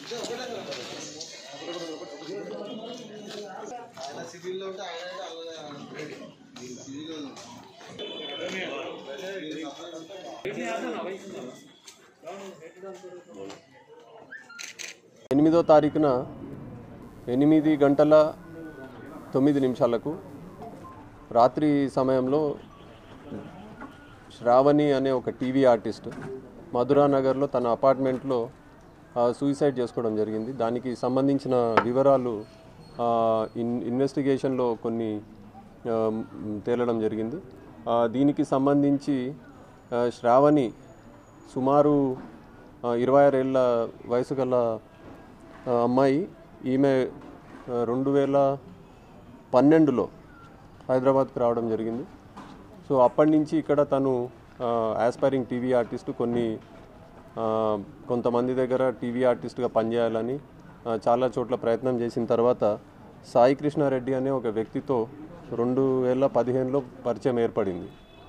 ఆయన సివిల్లో ఉంటే ఆయన అలాగే సివిల్లో ఎనిమిదో తారీఖున ఎనిమిది గంటల తొమ్మిది నిమిషాలకు రాత్రి సమయంలో శ్రావణి అనే ఒక టీవీ ఆర్టిస్ట్ మధురానగర్లో తన అపార్ట్మెంట్లో ఆ, సూసైడ్ చేసుకోవడం జరిగింది దానికి సంబంధించిన వివరాలు ఆ, ఇన్ ఇన్వెస్టిగేషన్లో కొన్ని ఆ, మ్, తేలడం జరిగింది ఆ, దీనికి సంబంధించి ఆ, శ్రావణి సుమారు ఆ, ఇరవై ఆరేళ్ళ వయసు గల ఆ, అమ్మాయి ఈమె ఆ, రెండు వేల పన్నెండులో హైదరాబాద్కి రావడం జరిగింది సో అప్పటి నుంచి ఇక్కడ తను ఆస్పైరింగ్ టీవీ ఆర్టిస్ట్ కొన్ని ఆ, కొంతమంది దగ్గర టీవీ ఆర్టిస్ట్గా పనిచేయాలని ఆ, చాలా చోట్ల ప్రయత్నం చేసిన తర్వాత సాయి కృష్ణారెడ్డి అనే ఒక వ్యక్తితో రెండు వేల పదిహేనులో పరిచయం ఏర్పడింది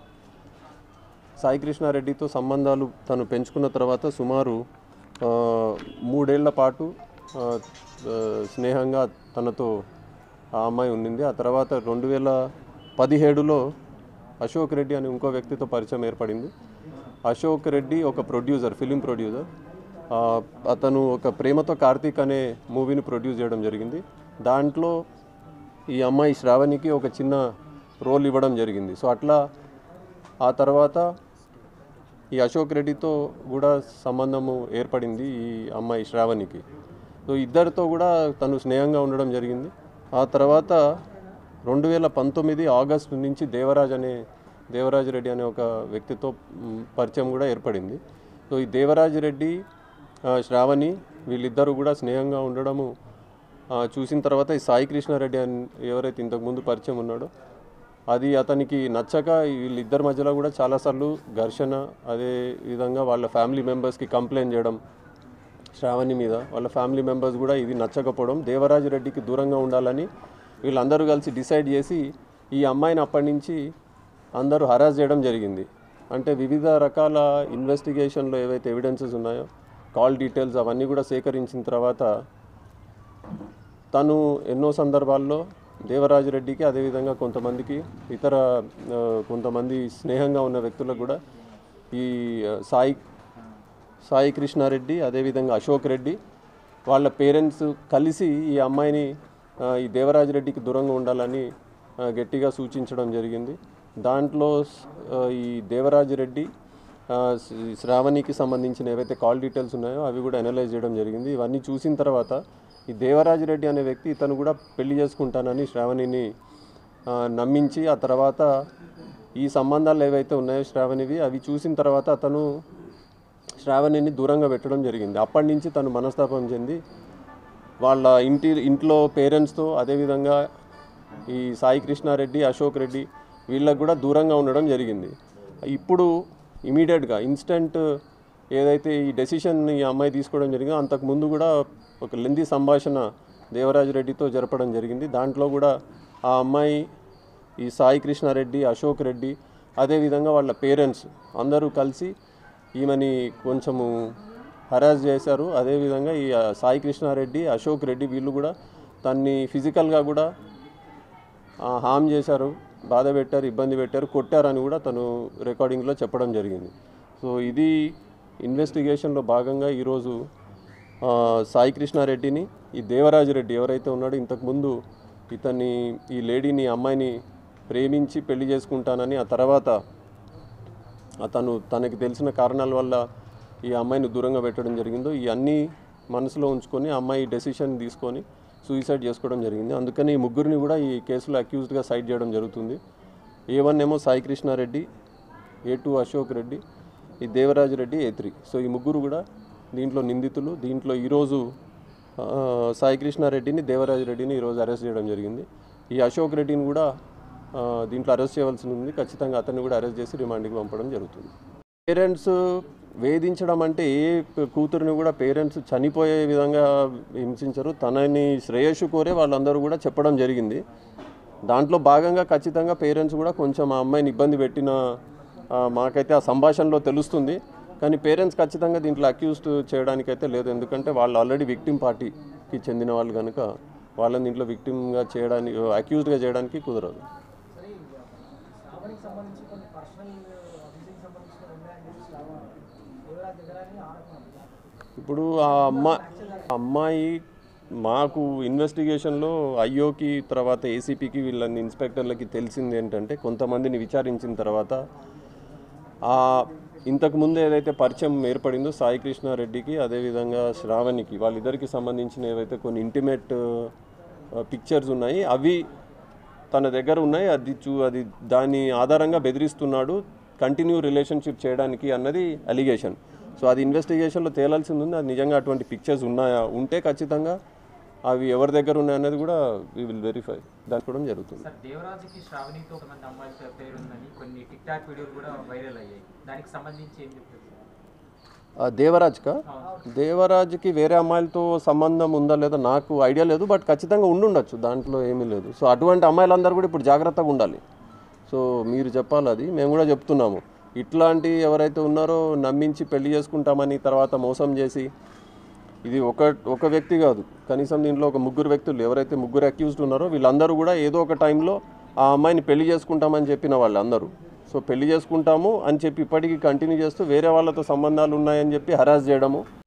సాయి కృష్ణారెడ్డితో సంబంధాలు తను పెంచుకున్న తర్వాత సుమారు ఆ, మూడేళ్ల పాటు ఆ, ఆ, స్నేహంగా తనతో ఆ అమ్మాయి ఉండింది ఆ తర్వాత రెండు వేల పదిహేడులో అశోక్ రెడ్డి అనే ఇంకో వ్యక్తితో పరిచయం ఏర్పడింది అశోక్ రెడ్డి ఒక ప్రొడ్యూసర్ ఫిలిం ప్రొడ్యూసర్ ఆ, అతను ఒక ప్రేమతో కార్తీక్ అనే మూవీని ప్రొడ్యూస్ చేయడం జరిగింది దాంట్లో ఈ అమ్మాయి శ్రావణికి ఒక చిన్న రోల్ ఇవ్వడం జరిగింది సో అట్లా ఆ తర్వాత ఈ అశోక్ రెడ్డితో కూడా సంబంధము ఏర్పడింది ఈ అమ్మాయి శ్రావణికి సో ఇద్దరితో కూడా తను స్నేహంగా ఉండడం జరిగింది ఆ తర్వాత రెండు వేల పంతొమ్మిది ఆగస్టు నుంచి దేవరాజ్ అనే దేవరాజ్ రెడ్డి అనే ఒక వ్యక్తితో మ్, పరిచయం కూడా ఏర్పడింది సో ఈ దేవరాజ్ రెడ్డి ఆ, శ్రావణి వీళ్ళిద్దరూ కూడా స్నేహంగా ఉండడము ఆ, చూసిన తర్వాత ఈ సాయి కృష్ణారెడ్డి అని ఎవరైతే ఇంతకుముందు పరిచయం ఉన్నాడో అది అతనికి నచ్చక వీళ్ళిద్దరి మధ్యలో కూడా చాలాసార్లు ఘర్షణ అదే విధంగా వాళ్ళ ఫ్యామిలీ మెంబర్స్కి కంప్లైంట్ చేయడం శ్రావణి మీద వాళ్ళ ఫ్యామిలీ మెంబర్స్ కూడా ఇది నచ్చకపోవడం దేవరాజు రెడ్డికి దూరంగా ఉండాలని వీళ్ళందరూ కలిసి డిసైడ్ చేసి ఈ అమ్మాయిని అప్పటి నుంచి అందరూ హరాస్ చేయడం జరిగింది అంటే వివిధ రకాల ఇన్వెస్టిగేషన్లో ఏవైతే ఎవిడెన్సెస్ ఉన్నాయో కాల్ డీటెయిల్స్ అవన్నీ కూడా సేకరించిన తర్వాత తను ఎన్నో సందర్భాల్లో దేవరాజు రెడ్డికి అదేవిధంగా కొంతమందికి ఇతర ఆ, కొంతమంది స్నేహంగా ఉన్న వ్యక్తులకు కూడా ఈ ఆ, సాయి సాయి కృష్ణారెడ్డి అదేవిధంగా అశోక్ రెడ్డి వాళ్ళ పేరెంట్స్ కలిసి ఈ అమ్మాయిని ఆ, ఈ దేవరాజు రెడ్డికి దూరంగా ఉండాలని ఆ, గట్టిగా సూచించడం జరిగింది దాంట్లో స్- ఆ, ఈ దేవరాజు రెడ్డి ఆ, శ్రీ- శ్రావణికి సంబంధించిన ఏవైతే కాల్ డీటెయిల్స్ ఉన్నాయో అవి కూడా అనలైజ్ చేయడం జరిగింది ఇవన్నీ చూసిన తర్వాత ఈ దేవరాజు రెడ్డి అనే వ్యక్తి ఇతను కూడా పెళ్లి చేసుకుంటానని శ్రావణిని ఆ, నమ్మించి ఆ తర్వాత ఈ సంబంధాలు ఏవైతే ఉన్నాయో శ్రావణివి అవి చూసిన తర్వాత అతను శ్రావణిని దూరంగా పెట్టడం జరిగింది అప్పటి నుంచి తను మనస్తాపం చెంది వాళ్ళ ఇంటి ఇంట్లో పేరెంట్స్తో అదేవిధంగా ఈ సాయి కృష్ణారెడ్డి అశోక్ రెడ్డి వీళ్ళకు కూడా దూరంగా ఉండడం జరిగింది ఇప్పుడు ఇమీడియట్గా ఇన్స్టెంట్ ఏదైతే ఈ డెసిషన్ ఈ అమ్మాయి తీసుకోవడం జరిగిందో అంతకుముందు కూడా ఒక లెంది సంభాషణ దేవరాజు రెడ్డితో జరపడం జరిగింది దాంట్లో కూడా ఆ అమ్మాయి ఈ సాయి కృష్ణారెడ్డి అశోక్ రెడ్డి అదేవిధంగా వాళ్ళ పేరెంట్స్ అందరూ కలిసి ఈమెని కొంచెము హరాస్ చేశారు అదేవిధంగా ఈ ఆ, సాయి కృష్ణారెడ్డి అశోక్ రెడ్డి వీళ్ళు కూడా తన్ని ఫిజికల్గా కూడా ఆ, హామ్ చేశారు బాధ పెట్టారు ఇబ్బంది పెట్టారు కొట్టారని కూడా తను రికార్డింగ్లో చెప్పడం జరిగింది సో ఇది ఇన్వెస్టిగేషన్లో భాగంగా ఈరోజు ఆ, సాయి కృష్ణారెడ్డిని ఈ దేవరాజు రెడ్డి ఎవరైతే ఉన్నాడో ఇంతకుముందు ఇతన్ని ఈ లేడీని ఈ అమ్మాయిని ప్రేమించి పెళ్లి చేసుకుంటానని ఆ తర్వాత అతను తనకి తెలిసిన కారణాల వల్ల ఈ అమ్మాయిని దూరంగా పెట్టడం జరిగిందో ఈ అన్నీ మనసులో ఉంచుకొని ఆ అమ్మాయి డెసిషన్ తీసుకొని సూసైడ్ చేసుకోవడం జరిగింది అందుకని ఈ ముగ్గురిని కూడా ఈ కేసులో అక్యూజ్డ్గా సైడ్ చేయడం జరుగుతుంది ఏ వన్ ఏమో సాయి కృష్ణారెడ్డి ఏ టూ అశోక్ రెడ్డి ఈ Devaraju Reddy A three so ఈ ముగ్గురు కూడా దీంట్లో నిందితులు దీంట్లో ఈరోజు ఆ, సాయి కృష్ణారెడ్డిని దేవరాజు రెడ్డిని ఈరోజు అరెస్ట్ చేయడం జరిగింది ఈ అశోక్ రెడ్డిని కూడా ఆ, దీంట్లో అరెస్ట్ చేయవలసి ఉంది ఖచ్చితంగా అతన్ని కూడా అరెస్ట్ చేసి రిమాండ్కి పంపడం జరుగుతుంది పేరెంట్స్ వేధించడం అంటే ఏ ప- కూతురిని కూడా పేరెంట్స్ చనిపోయే విధంగా హింసించరు తనని శ్రేయస్సు కోరే వాళ్ళందరూ కూడా చెప్పడం జరిగింది దాంట్లో భాగంగా ఖచ్చితంగా పేరెంట్స్ కూడా కొంచెం ఆ అమ్మాయిని ఇబ్బంది పెట్టిన ఆ, మాకైతే ఆ సంభాషణలో తెలుస్తుంది కానీ పేరెంట్స్ ఖచ్చితంగా దీంట్లో అక్యూజ్డ్ చేయడానికైతే లేదు ఎందుకంటే వాళ్ళు ఆల్రెడీ విక్టిమ్ పార్టీకి చెందిన వాళ్ళు కనుక వాళ్ళని దీంట్లో విక్టిమ్గా చేయడానికి అక్యూజ్డ్గా చేయడానికి కుదరదు సరే శ్రావణికి సంబంధించి కొన్ని పర్సనల్ అభివృద్ధికి సంబంధించిన ఉన్నాయని చెప్పి శ్రావణ దేవరాజ్ దగ్గర అని ఆరోపణ ఇప్పుడు ఆ అమ్మాయి అమ్మాయి మాకు ఇన్వెస్టిగేషన్లో ఐఓకి తర్వాత ఏసీపీకి వీళ్ళని ఇన్స్పెక్టర్లకి తెలిసింది ఏంటంటే కొంతమందిని విచారించిన తర్వాత ఆ ఇంతకు ముందు ఏదైతే పరిచయం ఏర్పడిందో సాయి కృష్ణారెడ్డికి అదేవిధంగా శ్రావణికి వాళ్ళిద్దరికి సంబంధించిన ఏవైతే కొన్ని ఇంటిమేట్ పిక్చర్స్ ఉన్నాయి అవి తన దగ్గర ఉన్నాయి అది చూ అది దాని ఆధారంగా బెదిరిస్తున్నాడు కంటిన్యూ రిలేషన్షిప్ చేయడానికి అన్నది అలిగేషన్ సో అది ఇన్వెస్టిగేషన్లో తేలాల్సింది ఉంది అది నిజంగా అటువంటి పిక్చర్స్ ఉన్నాయా ఉంటే ఖచ్చితంగా అవి ఎవరి దగ్గర ఉన్నాయనేది కూడా వీ విల్ వెరిఫై దాని కూడా జరుగుతుంది సార్ దేవరాజుకి శ్రావణితో కొంతమంది అమ్మాయిలతో పేరు ఉందని కొన్ని టిక్ టాక్ వీడియోలు కూడా వైరల్ అయ్యాయి దానికి సంబంధించి ఏం చెప్తారు సార్ ఆ, దేవరాజ్కా దేవరాజ్కి వేరే అమ్మాయిలతో సంబంధం ఉందా లేదా నాకు ఐడియా లేదు బట్ ఖచ్చితంగా ఉండుండొచ్చు దాంట్లో ఏమీ లేదు సో అటువంటి అమ్మాయిలందరూ కూడా ఇప్పుడు జాగ్రత్తగా ఉండాలి సో మీరు చెప్పాలి అది మేము కూడా చెప్తున్నాము ఇట్లాంటి ఎవరైతే ఉన్నారో నమ్మించి పెళ్లి చేసుకుంటామని తర్వాత మోసం చేసి ఇది ఒక ఒక వ్యక్తి కాదు కనీసం దీంట్లో ఒక ముగ్గురు వ్యక్తులు ఎవరైతే ముగ్గురు అక్యూజ్డ్ ఉన్నారో వీళ్ళందరూ కూడా ఏదో ఒక టైంలో ఆ అమ్మాయిని పెళ్లి చేసుకుంటామని చెప్పిన వాళ్ళు అందరూ సో పెళ్లి చేసుకుంటాము అని చెప్పి ఇప్పటికీ కంటిన్యూ చేస్తూ వేరే వాళ్ళతో సంబంధాలు ఉన్నాయని చెప్పి హరాస్ చేయడము